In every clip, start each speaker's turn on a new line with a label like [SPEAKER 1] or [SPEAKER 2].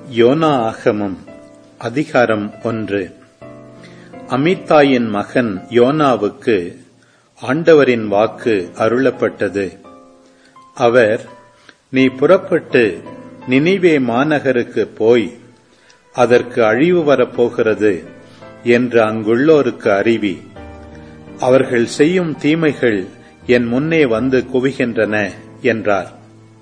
[SPEAKER 1] YONO ஆகமம் அதிகாரம் ஒன்று அமித்தாயின் மகன் யோனாவுக்கு ஆண்டவரின் வாக்கு அருளப்பட்டது அவர் நீ புறப்பட்டு நினிவே மாநகருக்கு போய் அதற்கு அழிவு வரப்போகிறது என்று அங்குள்ளோருக்கு அறிவி அவர்கள் செய்யும் தீமைகள் என் முன்னே வந்து குவிகின்றன என்றார்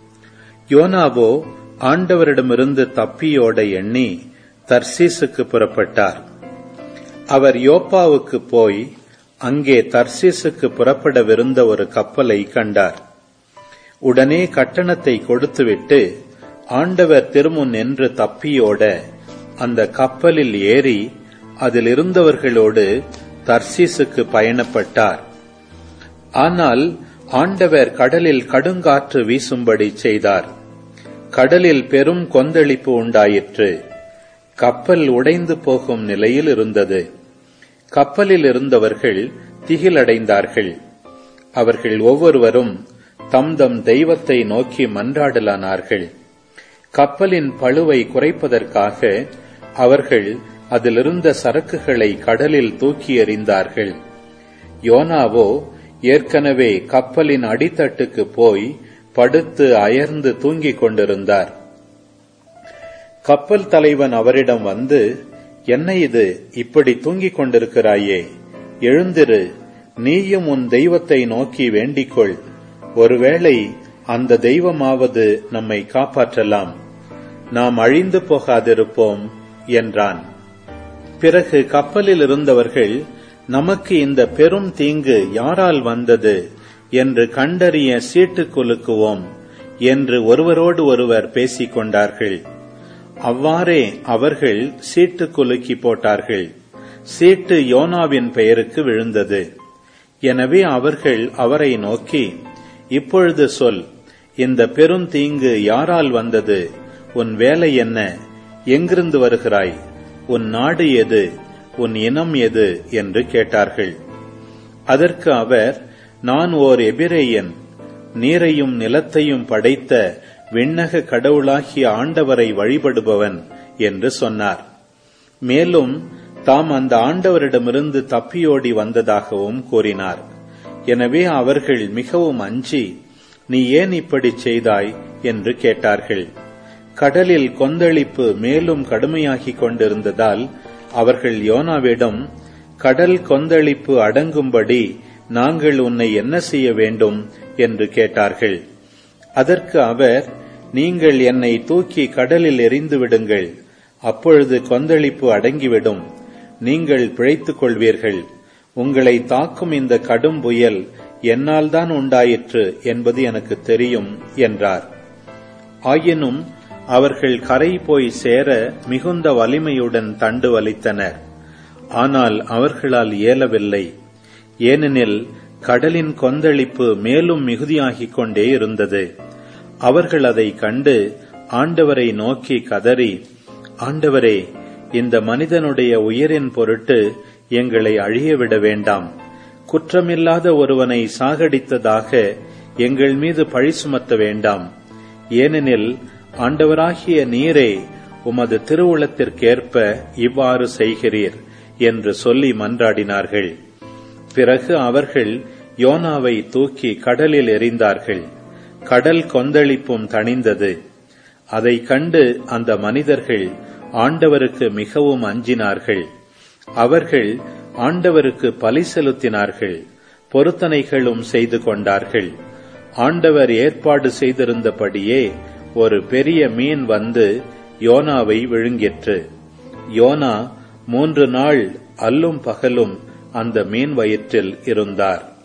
[SPEAKER 1] யோனாவோ ஆண்டவரிடமிருந்து தப்பியோட எண்ணி தர்சீசுக்கு புறப்பட்டார் அவர் யோப்பாவுக்கு போய் அங்கே தர்சீசுக்கு புறப்படவிருந்த ஒரு கப்பலை கண்டார் உடனே கட்டணத்தை கொடுத்துவிட்டு ஆண்டவர் திருமுன் நின்று தப்பியோட அந்த கப்பலில் ஏறி அதில் இருந்தவர்களோடு தர்சீசுக்கு பயணப்பட்டார் ஆனால் ஆண்டவர் கடலில் கடுங்காற்று வீசும்படி செய்தார் கடலில் பெரும் கொந்தளிப்பு உண்டாயிற்று கப்பல் உடைந்து போகும் நிலையில் இருந்தது கப்பலில் இருந்தவர்கள் திகிலடைந்தார்கள் அவர்கள் ஒவ்வொருவரும் தம் தம் தெய்வத்தை நோக்கி மன்றாடலானார்கள் கப்பலின் பழுவை குறைப்பதற்காக அவர்கள் அதிலிருந்த சரக்குகளை கடலில் தூக்கி எறிந்தார்கள் யோனாவோ ஏற்கனவே கப்பலின் அடித்தட்டுக்கு போய் படுத்து அயர்ந்து தூங்கிக் கொண்டிருந்தார் கப்பல் தலைவன் அவரிடம் வந்து என்ன இது இப்படி தூங்கிக் கொண்டிருக்கிறாயே எழுந்திரு நீயும் உன் தெய்வத்தை நோக்கி வேண்டிக்கொள் ஒருவேளை அந்த தெய்வமாவது நம்மை காப்பாற்றலாம் நாம் அழிந்து போகாதிருப்போம் என்றான் பிறகு கப்பலில் இருந்தவர்கள் நமக்கு இந்த பெரும் தீங்கு யாரால் வந்தது என்று கண்டறிய சீட்டு குலுக்குவோம் என்று ஒருவரோடு ஒருவர் பேசிக் கொண்டார்கள் அவ்வாறே அவர்கள் சீட்டு குலுக்கி போட்டார்கள் சீட்டு யோனாவின் பெயருக்கு விழுந்தது எனவே அவர்கள் அவரை நோக்கி இப்பொழுது சொல் இந்த பெரும் தீங்கு யாரால் வந்தது உன் வேலை என்ன எங்கிருந்து வருகிறாய் உன் நாடு எது உன் இனம் எது என்று கேட்டார்கள் அதற்கு அவர் நான் ஓர் எபிரேயன் நீரையும் நிலத்தையும் படைத்த விண்ணக கடவுளாகிய ஆண்டவரை வழிபடுபவன் என்று சொன்னார் மேலும் தாம் அந்த ஆண்டவரிடமிருந்து தப்பியோடி வந்ததாகவும் கூறினார் எனவே அவர்கள் மிகவும் அஞ்சி நீ ஏன் இப்படி செய்தாய் என்று கேட்டார்கள் கடலில் கொந்தளிப்பு மேலும் கடுமையாகிக் கொண்டிருந்ததால் அவர்கள் யோனாவிடம் கடல் கொந்தளிப்பு அடங்கும்படி நாங்கள் உன்னை என்ன செய்ய வேண்டும் என்று கேட்டார்கள் அதற்கு அவர் நீங்கள் என்னை தூக்கி கடலில் எறிந்து விடுங்கள் அப்பொழுது கொந்தளிப்பு அடங்கிவிடும் நீங்கள் பிழைத்துக் கொள்வீர்கள் உங்களை தாக்கும் இந்த கடும் புயல் என்னால் தான் உண்டாயிற்று என்பது எனக்கு தெரியும் என்றார் ஆயினும் அவர்கள் கரை போய் சேர மிகுந்த வலிமையுடன் தண்டு வலித்தனர் ஆனால் அவர்களால் இயலவில்லை ஏனெனில் கடலின் கொந்தளிப்பு மேலும் மிகுதியாகிக் கொண்டே இருந்தது அவர்கள் அதை கண்டு ஆண்டவரை நோக்கி கதறி ஆண்டவரே இந்த மனிதனுடைய உயிரின் பொருட்டு எங்களை அழியவிட வேண்டாம் குற்றமில்லாத ஒருவனை சாகடித்ததாக எங்கள் மீது பழி சுமத்த வேண்டாம் ஏனெனில் ஆண்டவராகிய நீரே உமது திருவுளத்திற்கேற்ப இவ்வாறு செய்கிறீர் என்று சொல்லி மன்றாடினார்கள் பிறகு அவர்கள் யோனாவை தூக்கி கடலில் எறிந்தார்கள் கடல் கொந்தளிப்பும் தணிந்தது அதை கண்டு அந்த மனிதர்கள் ஆண்டவருக்கு மிகவும் அஞ்சினார்கள் அவர்கள் ஆண்டவருக்கு பலி செலுத்தினார்கள் பொருத்தனைகளும் செய்து கொண்டார்கள் ஆண்டவர் ஏற்பாடு செய்திருந்தபடியே ஒரு பெரிய மீன் வந்து யோனாவை விழுங்கிற்று யோனா மூன்று நாள் அல்லும் பகலும் அந்த மீன் வயிற்றில் இருந்தார்